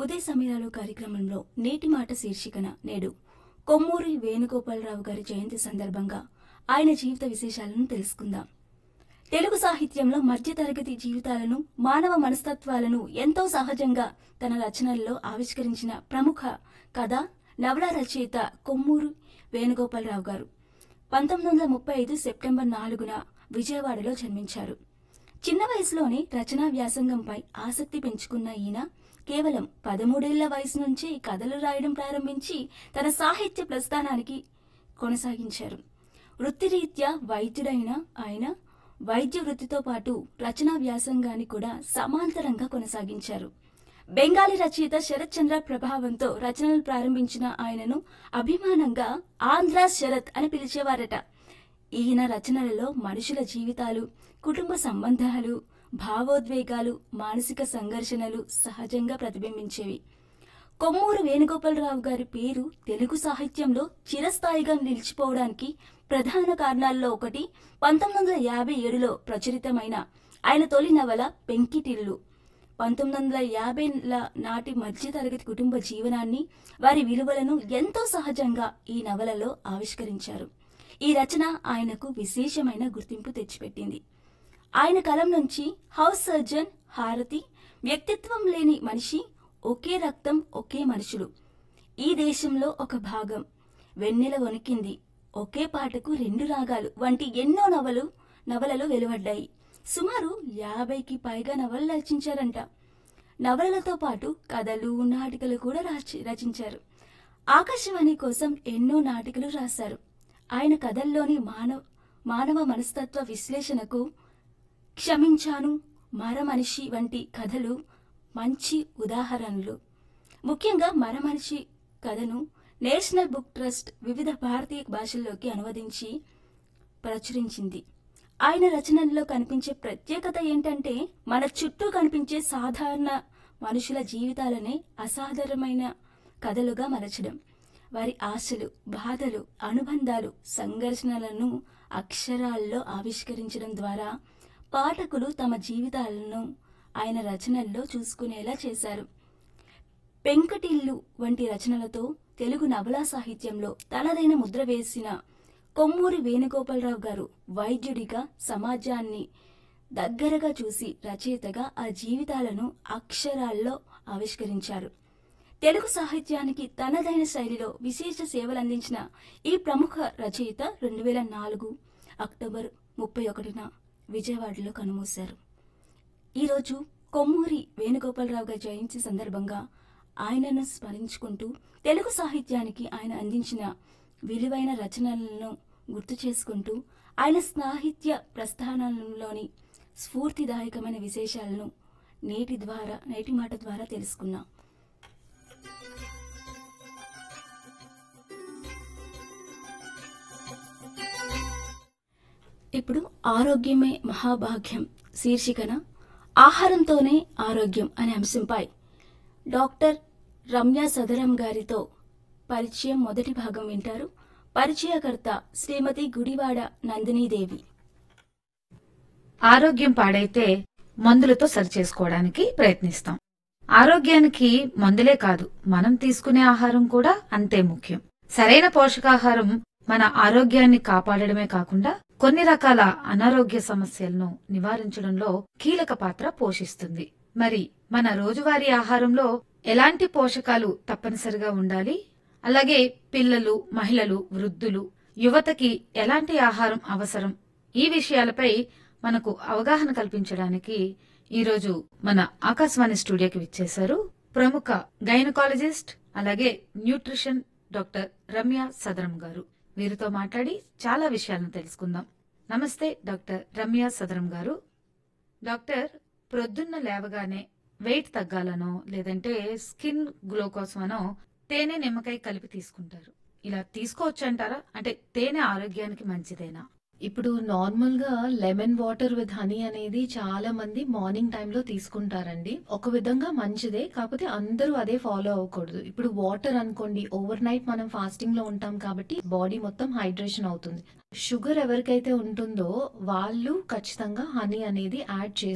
ఉదయ సమయాలు కార్యక్రమంలో నేటి మాట శీర్షికన నేడు కొమ్మూరి వేణుగోపాలరావు గారి జయంతి సందర్భంగా ఆయన జీవిత విశేషాలను తెలుసుకుందాం తెలుగు సాహిత్యంలో మధ్యతరగతి జీవితాలను మానవ మనస్తత్వాలను ఎంతో సహజంగా తన రచనల్లో ఆవిష్కరించిన ప్రముఖ కథ నవల రచయిత కొమ్మూరు వేణుగోపాలరావు గారు పంతొమ్మిది వందల ముప్పై ఐదు సెప్టెంబర్ నాలుగున విజయవాడలో జన్మించారు చిన్న వయసులోనే రచనా వ్యాసంగంపై ఆసక్తి పెంచుకున్న ఈయన కేవలం పదమూడేళ్ల వయసు నుంచే కథలు రాయడం ప్రారంభించి తన సాహిత్య ప్రస్థానానికి కొనసాగించారు వృత్తిరీత్యా వైద్యుడైన ఆయన వైద్య వృత్తితో పాటు రచనా వ్యాసంగాన్ని కూడా సమాంతరంగా కొనసాగించారు బెంగాలీ రచయిత శరత్ చంద్ర ప్రభావంతో రచనలు ప్రారంభించిన ఆయనను అభిమానంగా ఆంధ్ర శరత్ అని పిలిచేవారట ఈయన రచనలలో మనుషుల జీవితాలు కుటుంబ సంబంధాలు భావోద్వేగాలు మానసిక సంఘర్షణలు సహజంగా ప్రతిబింబించేవి కొమ్మూరు వేణుగోపాలరావు గారి పేరు తెలుగు సాహిత్యంలో చిరస్థాయిగా నిలిచిపోవడానికి ప్రధాన కారణాల్లో ఒకటి పంతొమ్మిది వందల యాభై ఏడులో ప్రచురితమైన ఆయన తొలి నవల పెంకిటిల్లు పంతొమ్మిది వందల యాభైల నాటి మధ్యతరగతి కుటుంబ జీవనాన్ని వారి విలువలను ఎంతో సహజంగా ఈ నవలలో ఆవిష్కరించారు ఈ రచన ఆయనకు విశేషమైన గుర్తింపు తెచ్చిపెట్టింది ఆయన కలం నుంచి హౌస్ సర్జన్ హారతి వ్యక్తిత్వం లేని మనిషి ఒకే రక్తం ఒకే మనుషులు ఈ దేశంలో ఒక భాగం వెన్నెల వణికింది ఒకే పాటకు రెండు రాగాలు వంటి ఎన్నో నవలు నవలలు వెలువడ్డాయి సుమారు యాభైకి పైగా నవలలు రచించారంట నవలలతో పాటు కథలు నాటికలు కూడా రాచి- రచించారు ఆకాశవాణి కోసం ఎన్నో నాటికలు రాశారు ఆయన కథల్లోని మానవ మానవ మనస్తత్వ విశ్లేషణకు క్షమించాను మరమనిషి వంటి కథలు మంచి ఉదాహరణలు ముఖ్యంగా మరమనిషి కథను నేషనల్ బుక్ ట్రస్ట్ వివిధ భారతీయ భాషల్లోకి అనువదించి ప్రచురించింది ఆయన రచనల్లో కనిపించే ప్రత్యేకత ఏంటంటే మన చుట్టూ కనిపించే సాధారణ మనుషుల జీవితాలనే అసాధారణమైన కథలుగా మలచడం వారి ఆశలు బాధలు అనుబంధాలు సంఘర్షణలను అక్షరాల్లో ఆవిష్కరించడం ద్వారా పాఠకులు తమ జీవితాలను ఆయన రచనల్లో చూసుకునేలా చేశారు పెంకటిల్లు వంటి రచనలతో తెలుగు నవలా సాహిత్యంలో తనదైన ముద్ర వేసిన కొమ్మూరి వేణుగోపాలరావు గారు వైద్యుడిగా సమాజాన్ని దగ్గరగా చూసి రచయితగా ఆ జీవితాలను అక్షరాల్లో ఆవిష్కరించారు తెలుగు సాహిత్యానికి తనదైన శైలిలో విశేష సేవలందించిన ఈ ప్రముఖ రచయిత రెండు వేల నాలుగు అక్టోబర్ ముప్పై ఒకటిన విజయవాడలో కనుమూశారు ఈరోజు కొమ్మూరి వేణుగోపాలరావు గారి జయంతి సందర్భంగా ఆయనను స్మరించుకుంటూ తెలుగు సాహిత్యానికి ఆయన అందించిన విలువైన రచనలను గుర్తు చేసుకుంటూ ఆయన సాహిత్య ప్రస్థానంలోని స్ఫూర్తిదాయకమైన విశేషాలను నేటి ద్వారా నేటి మాట ద్వారా తెలుసుకున్నాం ఇప్పుడు ఆరోగ్యమే మహాభాగ్యం శీర్షికన ఆహారంతోనే ఆరోగ్యం అనే అంశంపై డాక్టర్ రమ్య సదరం గారితో పరిచయం మొదటి భాగం వింటారు పరిచయకర్త శ్రీమతి గుడివాడ నందినీదేవి ఆరోగ్యం పాడైతే మందులతో సరిచేసుకోవడానికి ప్రయత్నిస్తాం ఆరోగ్యానికి మందులే కాదు మనం తీసుకునే ఆహారం కూడా అంతే ముఖ్యం సరైన పోషకాహారం మన ఆరోగ్యాన్ని కాపాడడమే కాకుండా కొన్ని రకాల అనారోగ్య సమస్యలను నివారించడంలో కీలక పాత్ర పోషిస్తుంది మరి మన రోజువారీ ఆహారంలో ఎలాంటి పోషకాలు తప్పనిసరిగా ఉండాలి అలాగే పిల్లలు మహిళలు వృద్ధులు యువతకి ఎలాంటి ఆహారం అవసరం ఈ విషయాలపై మనకు అవగాహన కల్పించడానికి ఈరోజు మన ఆకాశవాణి స్టూడియోకి విచ్చేశారు ప్రముఖ గైనకాలజిస్ట్ అలాగే న్యూట్రిషన్ డాక్టర్ రమ్య సదరం గారు వీరితో మాట్లాడి చాలా విషయాలను తెలుసుకుందాం నమస్తే డాక్టర్ రమ్య సదరం గారు డాక్టర్ ప్రొద్దున్న లేవగానే వెయిట్ తగ్గాలనో లేదంటే స్కిన్ గ్లో కోసమనో తేనె నిమ్మకాయ కలిపి తీసుకుంటారు ఇలా తీసుకోవచ్చు అంటారా అంటే తేనె ఆరోగ్యానికి మంచిదేనా ఇప్పుడు నార్మల్ గా లెమన్ వాటర్ విత్ హనీ అనేది చాలా మంది మార్నింగ్ టైంలో తీసుకుంటారండి ఒక విధంగా మంచిదే కాకపోతే అందరూ అదే ఫాలో అవ్వకూడదు ఇప్పుడు వాటర్ అనుకోండి ఓవర్ నైట్ మనం ఫాస్టింగ్ లో ఉంటాం కాబట్టి బాడీ మొత్తం హైడ్రేషన్ అవుతుంది షుగర్ ఎవరికైతే ఉంటుందో వాళ్ళు ఖచ్చితంగా హనీ అనేది యాడ్